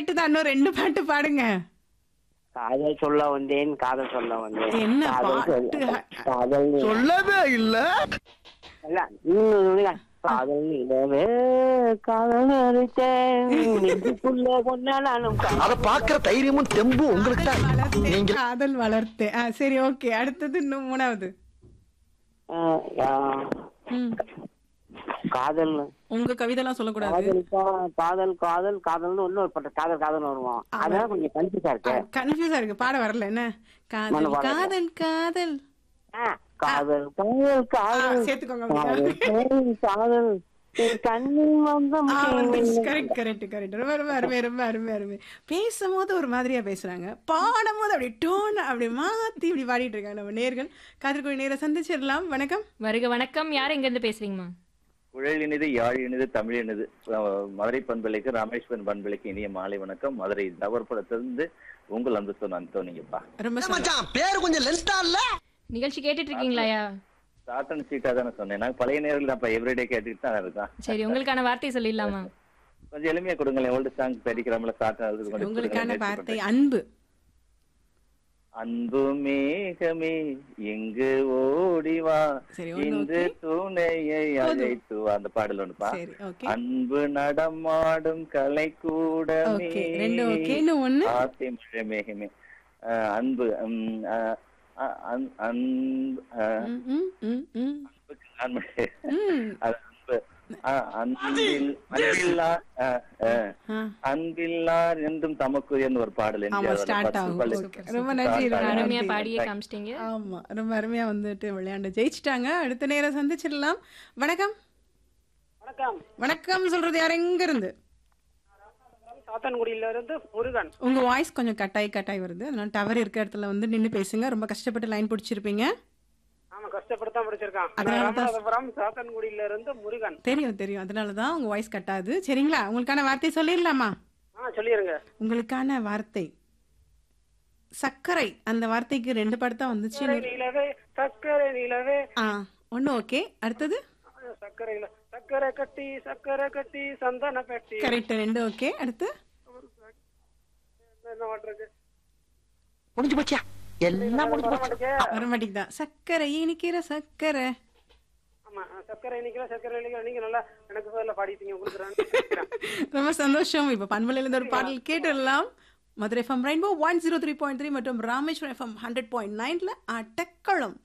Late தான் இன்னும் ரெண்டு பாட்டு பாடுங்க காதல் சொல்ல வந்தேன் காதல் சொல்ல வந்தேன் என்ன காதல் பாட்டு? சொல்ல- காதல் சொல்லவே இல்ல இல்ல இன்னும் சொல்லுங்க. காதல் நிலவே காதல் அடித்தேன் நெஞ்சுக்குள்ள கொண்டா நானும் கா- அத பாக்குற தைரியமும் தெம்பும் உங்களுக்கு தான் வளர்த்தேன், நீங்க காதல் வளர்த்தேன் ஆ, சரி ஓகே அடுத்தது இன்னும் மூணாவது ஆ, ஆ, ம். காதல் உங்க கவிதைலாம் சொல்லக்கூடாது காதல் கா- காதல் காதல் காதல்னு இன்னொரு பாட்டு காதல் காதல் வருவோம் அதான் கொஞ்சம் கன்ஃபியூஸா இருக்கு கன்ஃபியூஸா இருக்கு பாட வரல என்ன காதல் மன பாடல. காதல் காதல் ஆ, காதல் காதல் ஆ, காதல் சேர்த்துக்கோங்க காதல் காதல், காதல் என் கண்ணில் வந்த கரெக்ட் கரெக்ட் கரெக்ட் ரொம்ப ரொம்ப அருமை ரொம்ப அருமை அருமை பேசும்போது ஒரு மாதிரியா பேசுறாங்க பாடும்போது அப்படி டோன் அப்படி மாத்தி இப்படி பாடிட்டு இருக்காங்க நம்ம நேர்கள் காதற்குடி நேரை சந்திச்சிடலாம் வணக்கம் வருக வணக்கம் யார் எங்க இருந்து பேசுறீங்கம்மா குழல் இனிது யாழ் இனிது தமிழ் இனிது அஹ் மதுரை பண்பலைக்கு ராமேஸ்வரன் பண்பலைக்கு இனிய மாலை வணக்கம் மதுரை நகர்ப்புறத்திலிருந்து உங்கள் அன்பு சொன்ன அந்தோனிங்கப்பா ரொம்ப சந்தோஷம். மச்சான் பேரு கொஞ்சம் லென்த்தா இல்ல நிகழ்ச்சி கேட்டுட்டு இருக்கீங்களாயா சாட்டன் சீட்டா தானே சொன்னேன் நான் பழைய நேரில் தான் எவ்ரிடே கேட்டுட்டு தான் இருக்கேன் சரி உங்களுக்கான வார்த்தை சொல்லிடலாமா கொஞ்சம் எளிமையா கொடுங்களேன் ஓல்டு சாங் படிக்கிறோம்ல சாட்டன் உங்களுக்கான வார்த்தை அன்பு அன்பு மேகமே எங்கு ஓடிவா சரி, ஒண்ணு இன்று okay. துணையை போதும். அழைத்து வா. அந்த பாடல் ஒண்ணுப்பா சரி ஓகே அன்பு நடமாடும் கலை கூடமே ஓகே ரெண்டு ஓகே இன்னும் ஒண்ணு ஆசை மழை மேகமே அஹ் அன்பு உம், அஹ், அஹ், அன்- அன்பு அஹ், ம், ம், ம், ம். அன்புக்கு நான் மழை. ம். அது அன்பு அஹ், அன்பில் அன்பில்லா அஹ், அஹ், ஆ. அன்பில்லார் என்றும் தமக்குரியன்னு ஒரு பாடல் ஆமா எம்ஜிஆர் ஸ்டார்ட் பத்து ஆகும் பள்ளி- Okay. ரொம்ப நன்றி ரொம்ப அருமையா நன்றி. பாடியே காமிச்சிட்டீங்க ஆமா ரொம்ப அருமையா வந்துட்டு விளையாண்டு ஜெயிச்சிட்டாங்க அடுத்த நேரம் சந்திச்சிடலாம் வணக்கம் வணக்கம் வணக்கம் சொல்றது யார் எங்க இருந்து சாத்தன்குடியில இருந்து முருகன் உங்க வாய்ஸ் கொஞ்சம் கட்டாய் கட்டாய் வருது அதனால டவர் இருக்க இடத்துல வந்து நின்னு பேசுங்க ரொம்ப கஷ்டப்பட்டு லைன் பிடிச்சிருப்பீங்க ஆமா கஷ்டப்பட்டு தான் படிச்சிருக்கான் அதனால தான் ராமநாதபுரம் சாத்தன்குடியில இருந்து முருகன் தெரியும் தெரியும் அதனால தான் உங்க வாய்ஸ் கட்டாது சரிங்களா உங்களுக்கான வார்த்தை சொல்லிடலாமா ஆ சொல்லிருங்க உங்களுக்கான வார்த்தை சர்க்கரை அந்த வார்த்தைக்கு ரெண்டு படத்தா வந்துச்சு நிலவே சக்கரை நிலவே ஆ ஒண்ணு ஓகே அடுத்தது சக்கரை நில- சக்கரை கட்டி சக்கரை கட்டி சந்தன பெட்டி கரெக்ட் ரெண்டு ஓகே அடுத்து என்ன பண்றது முடிஞ்சு போச்சியா எல்லாம் முடிஞ்சு போச்சு வர மாட்டேங்குதா சர்க்கரை இனிக்கிற சர்க்கரை ஆமா சக்கரை நிக்கிற சக்கரை நிக்கிற நீங்க நல்லா எனக்கு பதிலா பாடிட்டீங்க உங்களுக்கு ரொம்ப சந்தோஷம் இப்ப பண்பலையிலிருந்து ஒரு பாடல் கேட்டுடலாம் Madurai FM rainbow one zero three point three மற்றும் ராமேஸ்வரம் எஃப்எம் ஹண்ட்ரட் பாயிண்ட் நைன்ல அட்டக்களம்